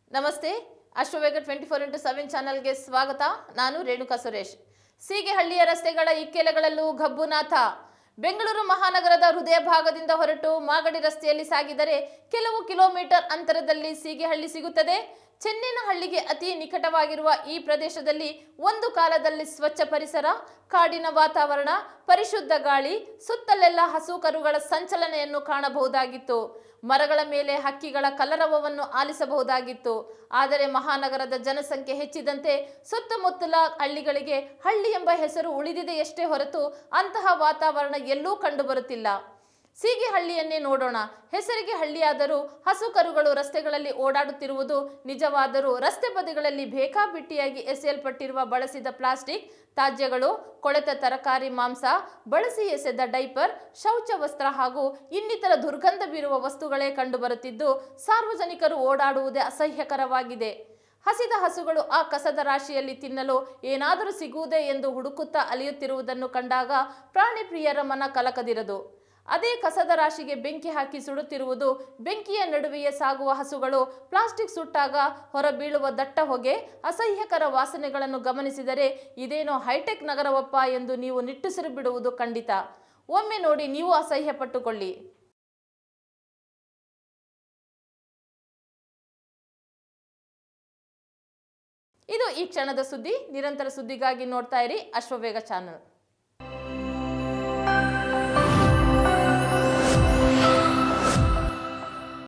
ನಮಸ್ತೆ Ashwavega twenty four into seven ಚಾನಲ್ಗೆ ಸ್ವಾಗತ ನಾನು ರೇಣುಕಾ ಸುರೇಶ್ ಸೀಗೆಹಳ್ಳಿಯ ರಸ್ತೆಗಳ ಇಕ್ಕೆಲೆಗಳಲ್ಲೂ ಗಬ್ಬುನಾಥ ಬೆಂಗಳೂರು ಮಹಾನಗರದ ಹೃದಯ ಭಾಗದಿಂದ ಹೊರಟು ಮಾಗಡಿ ರಸ್ತೆಯಲ್ಲಿ ಸಾಗಿದರೆ ಕೆಲವು ಕಿಲೋಮೀಟರ್ ಅಂತರದಲ್ಲಿ ಸೀಗೆಹಳ್ಳಿ ಸಿಗುತ್ತದೆ ಚೆನ್ನೇನಹಳ್ಳಿಗೆ ಅತಿ ನಿಕಟವಾಗಿರುವ ಈ ಪ್ರದೇಶದಲ್ಲಿ ಒಂದು ಕಾಲದಲ್ಲಿ ಸ್ವಚ್ಛ ಪರಿಸರ ಕಾಡಿನ ವಾತಾವರಣ ಪರಿಶುದ್ಧ ಗಾಳಿ ಸುತ್ತಲೆಲ್ಲ ಹಸು ಕರುಗಳ ಸಂಚಲನೆಯನ್ನು ಕಾಣಬಹುದಾಗಿತ್ತು ಮರಗಳ ಮೇಲೆ ಹಕ್ಕಿಗಳ ಕಲರವವನ್ನು ಆಲಿಸಬಹುದಾಗಿತ್ತು ಆದರೆ ಮಹಾನಗರದ ಜನಸಂಖ್ಯೆ ಹೆಚ್ಚಿದಂತೆ ಸುತ್ತಮುತ್ತಲ ಹಳ್ಳಿಗಳಿಗೆ ಹಳ್ಳಿ ಎಂಬ ಹೆಸರು ಉಳಿದಿದೆಯಷ್ಟೇ ಹೊರತು ಅಂತಹ ವಾತಾವರಣ ಎಲ್ಲೂ ಕಂಡುಬರುತ್ತಿಲ್ಲ ಸೀಗೆಹಳ್ಳಿಯನ್ನೇ ನೋಡೋಣ ಹೆಸರಿಗೆ ಹಳ್ಳಿಯಾದರೂ ಹಸು ಕರುಗಳು ರಸ್ತೆಗಳಲ್ಲಿ ಓಡಾಡುತ್ತಿರುವುದು ನಿಜವಾದರೂ ರಸ್ತೆ ಬದಿಗಳಲ್ಲಿ ಬೇಕಾಬಿಟ್ಟಿಯಾಗಿ ಎಸೆಯಲ್ಪಟ್ಟಿರುವ ಬಳಸಿದ ಪ್ಲಾಸ್ಟಿಕ್ ತ್ಯಾಜ್ಯಗಳು ಕೊಳೆತ ತರಕಾರಿ ಮಾಂಸ ಬಳಸಿ ಎಸೆದ ಡೈಪರ್ ಶೌಚ ವಸ್ತ್ರ ಹಾಗೂ ಇನ್ನಿತರ ದುರ್ಗಂಧ ಬೀರುವ ವಸ್ತುಗಳೇ ಕಂಡುಬರುತ್ತಿದ್ದು ಸಾರ್ವಜನಿಕರು ಓಡಾಡುವುದೇ ಅಸಹ್ಯಕರವಾಗಿದೆ ಹಸಿದ ಹಸುಗಳು ಆ ಕಸದ ರಾಶಿಯಲ್ಲಿ ತಿನ್ನಲು ಏನಾದರೂ ಸಿಗುವುದೇ ಎಂದು ಹುಡುಕುತ್ತಾ ಅಲಿಯುತ್ತಿರುವುದನ್ನು ಕಂಡಾಗ ಪ್ರಾಣಿ ಪ್ರಿಯರ ಮನ ಕಲಕದಿರದು ಅದೇ ಕಸದ ರಾಶಿಗೆ ಬೆಂಕಿ ಹಾಕಿ ಸುಡುತ್ತಿರುವುದು ಬೆಂಕಿಯ ನಡುವೆಯೇ ಸಾಗುವ ಹಸುಗಳು ಪ್ಲಾಸ್ಟಿಕ್ ಸುಟ್ಟಾಗ ಹೊರಬೀಳುವ ದಟ್ಟ ಹೊಗೆ ಅಸಹ್ಯಕರ ವಾಸನೆಗಳನ್ನು ಗಮನಿಸಿದರೆ ಇದೇನೋ ಹೈಟೆಕ್ ನಗರವಪ್ಪ ಎಂದು ನೀವು ನಿಟ್ಟುಸಿರು ಬಿಡುವುದು ಖಂಡಿತ ಒಮ್ಮೆ ನೋಡಿ ನೀವು ಅಸಹ್ಯ ಪಟ್ಟುಕೊಳ್ಳಿ ಇದು ಈ ಕ್ಷಣದ ಸುದ್ದಿ ನಿರಂತರ ಸುದ್ದಿಗಾಗಿ ನೋಡ್ತಾ ಇರಿ ಅಶ್ವವೇಗ ಚಾನಲ್